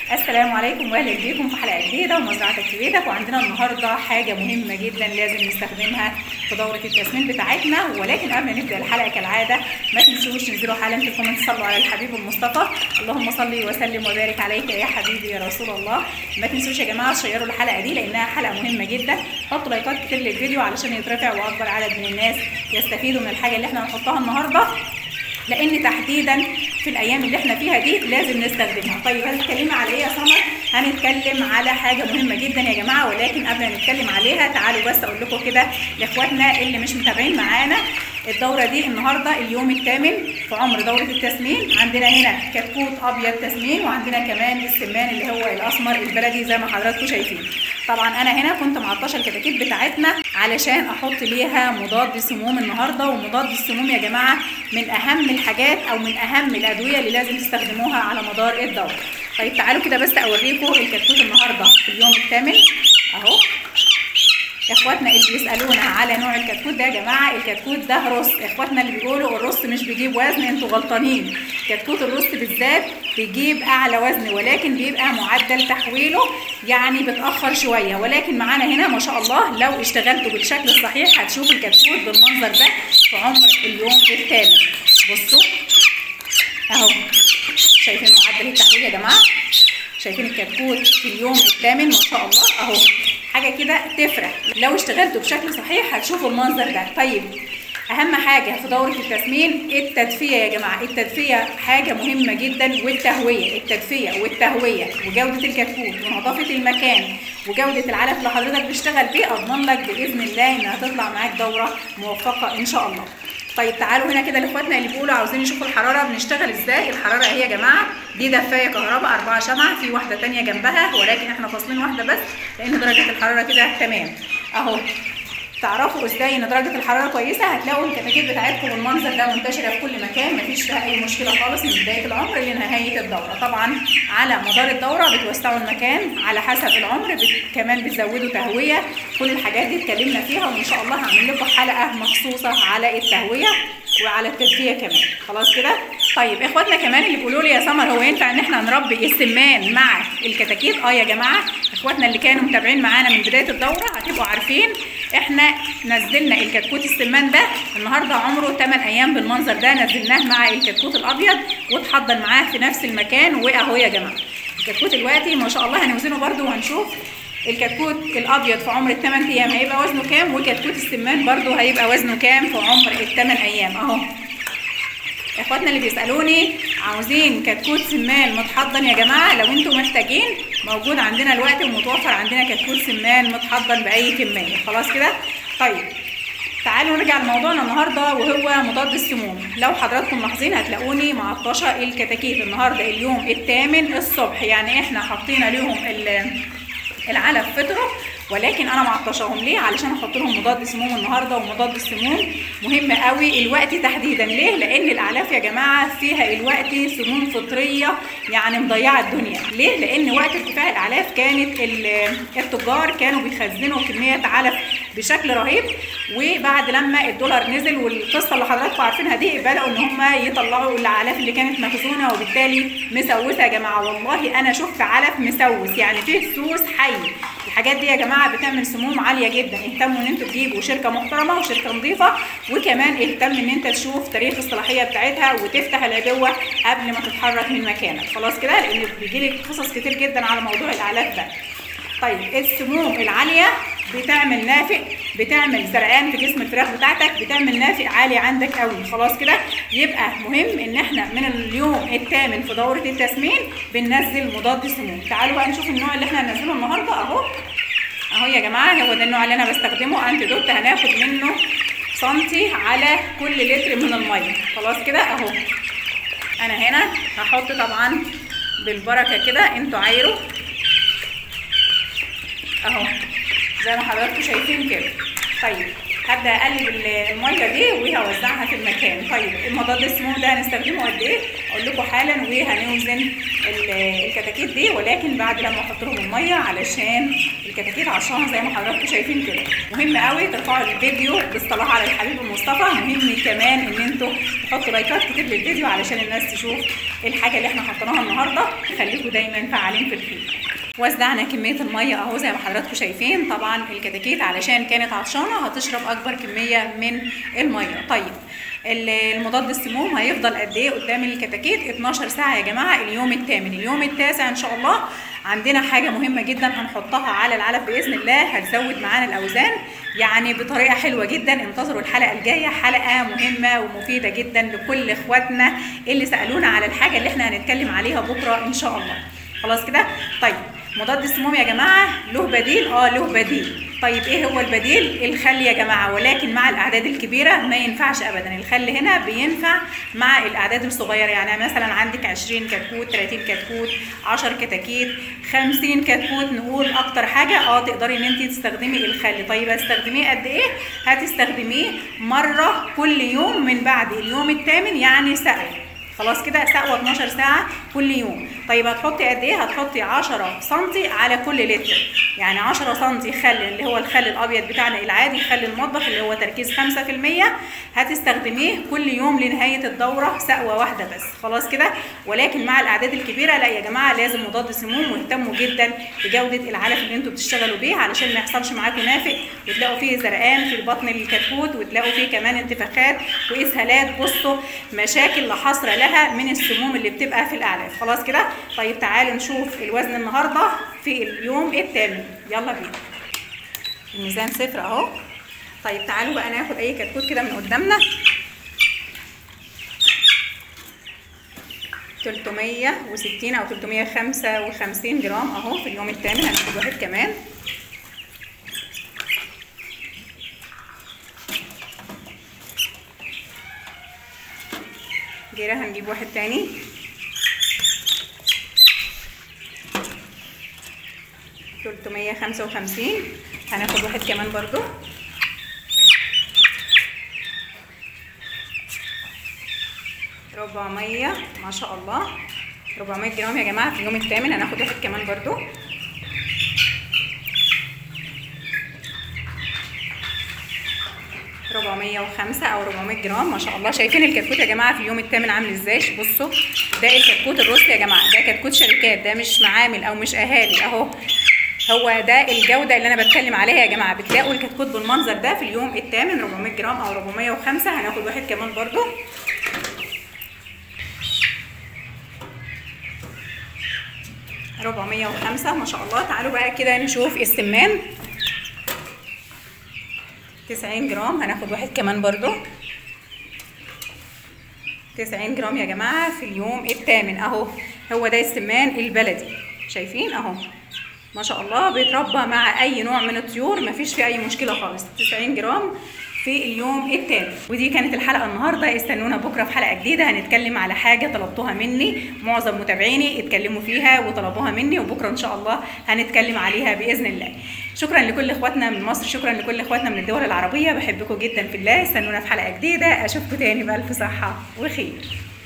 السلام عليكم واهلا بيكم في حلقه جديده ومزرعتك في بيتك وعندنا النهارده حاجه مهمه جدا لازم نستخدمها في دوره التسمين بتاعتنا ولكن قبل ما نبدا الحلقه كالعاده ما تنسوش تنزلوا حالا في الكومنت صلوا على الحبيب المصطفى اللهم صل وسلم وبارك عليك يا حبيبي يا رسول الله ما تنسوش يا جماعه تشيروا الحلقه دي لانها حلقه مهمه جدا حطوا لايكات كتير للفيديو علشان يترفع واكبر عدد من الناس يستفيدوا من الحاجه اللي احنا هنحطها النهارده لان تحديدا في الايام اللي احنا فيها دي لازم نستخدمها طيب هنتكلم على ايه يا سمر هنتكلم على حاجه مهمه جدا يا جماعه ولكن قبل ما نتكلم عليها تعالوا بس اقول لكم كده لاخواتنا اللي مش متابعين معانا الدوره دي النهارده اليوم الثامن في عمر دوره التسمين عندنا هنا كتكوت ابيض تسمين وعندنا كمان السمان اللي هو الاسمر البلدي زي ما حضراتكم شايفين طبعا انا هنا كنت معطشه الكتاكيت بتاعتنا علشان احط ليها مضاد سموم النهارده ومضاد السموم يا جماعه من اهم الحاجات او من اهم الادويه اللي لازم تستخدموها على مدار الدوره طيب تعالوا كده بس اوريكم الكتكوت النهارده في اليوم الثامن اهو اخواتنا اللي بيسالونا على نوع الكتكوت ده يا جماعه الكتكوت ده رص اخواتنا اللي بيقولوا الرص مش بيجيب وزن انتوا غلطانين كتكوت الرص بالذات بيجيب اعلى وزن ولكن بيبقى معدل تحويله يعني بتاخر شويه ولكن معانا هنا ما شاء الله لو اشتغلتوا بالشكل الصحيح هتشوفوا الكتكوت بالمنظر ده في عمر اليوم الثامن بصوا اهو شايفين معدل التحويل يا جماعه شايفين الكتكوت في اليوم الثامن ما شاء الله اهو حاجه كده تفرح لو اشتغلتوا بشكل صحيح هتشوفوا المنظر ده طيب اهم حاجه في دوره التسمين التدفئه يا جماعه التدفئه حاجه مهمه جدا والتهويه التدفئه والتهويه وجوده الكتكوت ونظافه المكان وجوده العلف اللي حضرتك بتشتغل بيه اضمن لك باذن الله انها تطلع معاك دوره موفقه ان شاء الله طيب تعالوا هنا كده لاخواتنا اللي بيقولوا عاوزين يشوفوا الحراره بنشتغل ازاي الحراره اهي يا جماعه دي دفايه كهرباء 4 شمعة في واحده تانية جنبها ولكن احنا فاصلين واحده بس لان درجه الحراره كده تمام اهو تعرفوا ازاي ان درجه الحراره كويسه هتلاقوا الكتاكيت بتاعتكم بالمنظر ده منتشره في كل مكان مفيش فيها اي مشكله خالص من بدايه العمر لنهايه الدوره طبعا على مدار الدوره بتوسعوا المكان على حسب العمر بت... كمان بتزودوا تهويه كل الحاجات دي اتكلمنا فيها وان شاء الله هعمل لكم حلقه مخصوصه على التهويه وعلى التدفئه كمان خلاص كده طيب اخواتنا كمان اللي بيقولوا لي يا سمر هو ينفع ان احنا نربي السمان مع الكتاكيت اه يا جماعه اخواتنا اللي كانوا متابعين معانا من بدايه الدوره هتبقوا عارفين احنا نزلنا الكتكوت السمان ده النهارده عمره 8 ايام بالمنظر ده نزلناه مع الكتكوت الابيض واتحضن معاه في نفس المكان واهو يا جماعه الكتكوت دلوقتي ما شاء الله هنوزنه برده وهنشوف الكتكوت الابيض في عمر الثمان ايام هيبقى وزنه كام وكتكوت السمان برده هيبقى وزنه كام في عمر الثمان ايام اهو اخواتنا اللي بيسالوني عاوزين كتكوت سمان متحضن يا جماعه لو انتم محتاجين موجود عندنا الوقت ومتوفر عندنا كتكوت سمان متحضن باي كميه خلاص كده طيب تعالوا نرجع لموضوعنا النهارده وهو مضاد السموم لو حضراتكم ملاحظين هتلاقوني معطشه الكتاكيت النهارده اليوم الثامن الصبح يعني احنا حاطين ليهم العلف فطره ولكن انا معطشاهم ليه علشان احط لهم مضاد سموم النهارده ومضاد السموم مهم قوي الوقت تحديدا ليه لان الاعلاف يا جماعه فيها الوقت سموم فطريه يعني مضيعه الدنيا ليه لان وقت ارتفاع الاعلاف كانت التجار كانوا بيخزنوا كميه علف بشكل رهيب وبعد لما الدولار نزل والقصه اللي حضراتكم عارفينها دي بداوا ان هم يطلعوا الاعلاف اللي كانت مخزونه وبالتالي مسوسه يا جماعه والله انا شفت علف مسوس يعني فيه سوس حي الحاجات دي يا جماعه بتعمل سموم عاليه جدا اهتموا ان انتوا تجيبوا شركه محترمه وشركه نظيفه وكمان اهتم ان انت تشوف تاريخ الصلاحيه بتاعتها وتفتح العبوه قبل ما تتحرك من مكانك خلاص كده لان بيجيلك قصص كتير جدا على موضوع الاعلاف ده طيب السموم العاليه بتعمل نافق بتعمل زرقان في جسم الفراخ بتاعتك بتعمل نافق عالي عندك قوي خلاص كده يبقى مهم ان احنا من اليوم الثامن في دوره التسمين بننزل مضاد سموم تعالوا بقى نشوف النوع اللي احنا هننزله النهارده اهو اهو يا جماعه هو ده النوع اللي انا بستخدمه انتي دوت هناخد منه سنتي على كل لتر من الميه خلاص كده اهو انا هنا هحط طبعا بالبركه كده انتوا عايروا اهو زي ما حضراتكم شايفين كده طيب هبدا اقلب الميه دي وهوزعها في المكان طيب المضاد السموم ده هنستخدمه قد ايه اقول لكم حالا وهنوزن ال- الكتاكيت دي ولكن بعد لما احط لهم الميه علشان الكتاكيت عطشانه زي ما حضراتكم شايفين كده مهم قوي ترفعوا الفيديو بالصلاه على الحبيب المصطفى مهم كمان ان انتوا تحطوا لايكات كتير للفيديو علشان الناس تشوف الحاجه اللي احنا حطيناها النهارده خليكم دايما فعالين في الخير وزعنا كميه الميه اهو زي ما حضراتكم شايفين طبعا الكتاكيت علشان كانت عطشانه هتشرب اكبر كميه من الميه طيب ال- المضاد السموم هيفضل قد ايه قدام الكتاكيت 12 ساعه يا جماعه اليوم الثامن اليوم التاسع ان شاء الله عندنا حاجه مهمه جدا هنحطها على العلف باذن الله هتزود معانا الاوزان يعني بطريقه حلوه جدا انتظروا الحلقه الجايه حلقه مهمه ومفيده جدا لكل اخواتنا اللي سالونا على الحاجه اللي احنا هنتكلم عليها بكره ان شاء الله خلاص كده طيب مضاد السموم يا جماعه له بديل اه له بديل طيب ايه هو البديل الخل يا جماعه ولكن مع الاعداد الكبيره ما ينفعش ابدا الخل هنا بينفع مع الاعداد الصغيره يعني مثلا عندك 20 كتكوت 30 كتكوت 10 كتاكيت 50 كتكوت نقول اكتر حاجه اه تقدري ان انت تستخدمي الخل طيب هتستخدميه قد ايه هتستخدميه مره كل يوم من بعد اليوم الثامن يعني سقوه خلاص كده سقوه 12 ساعه كل يوم طيب هتحطي قد ايه هتحطي 10 سم على كل لتر يعني 10 سم خل اللي هو الخل الابيض بتاعنا العادي خل المطبخ اللي هو تركيز 5% هتستخدميه كل يوم لنهايه الدوره سقوه واحده بس خلاص كده ولكن مع الاعداد الكبيره لا يا جماعه لازم مضاد سموم واهتموا جدا بجوده العلف اللي انتوا بتشتغلوا بيه علشان ما يحصلش معاكم نافق وتلاقوا فيه زرقان في بطن الكتكوت وتلاقوا فيه كمان انتفاخات واسهالات بصوا مشاكل لا حصر لها من السموم اللي بتبقى في الاعلاف خلاص كده طيب تعالوا نشوف الوزن النهارده في اليوم الثامن يلا بينا الميزان صفر اهو طيب تعالوا بقى ناخد اي كتكوت كده من قدامنا 360 او 355 جرام اهو في اليوم الثامن هناخد واحد كمان كده هنجيب واحد تاني تلتمية خمسة وخمسين هناخد واحد كمان برضو ربعمية ما شاء الله ربعمية جرام يا جماعة في اليوم الثامن هناخد واحد كمان برضو ربعمية وخمسة أو ربعمية جرام ما شاء الله شايفين الكتكوت يا جماعة في اليوم الثامن عامل ازاي بصوا ده الكتكوت الروسي يا جماعة ده كتكوت شركات ده مش معامل أو مش أهالي أهو هو ده الجودة اللي أنا بتكلم عليها يا جماعة بتلاقوا الكتكوت بالمنظر ده في اليوم الثامن 400 جرام أو 405 هناخد واحد كمان برضو ربعمية وخمسة ما شاء الله تعالوا بقى كده نشوف السمان تسعين جرام هناخد واحد كمان برضو تسعين جرام يا جماعة في اليوم الثامن اهو هو ده السمان البلدي شايفين اهو ما شاء الله بيتربى مع اي نوع من الطيور مفيش فيه اي مشكلة خالص تسعين جرام في اليوم الثاني ودي كانت الحلقه النهارده استنونا بكره في حلقه جديده هنتكلم على حاجه طلبتوها مني معظم متابعيني اتكلموا فيها وطلبوها مني وبكره ان شاء الله هنتكلم عليها باذن الله شكرا لكل اخواتنا من مصر شكرا لكل اخواتنا من الدول العربيه بحبكم جدا في الله استنونا في حلقه جديده اشوفكم تاني بالف صحه وخير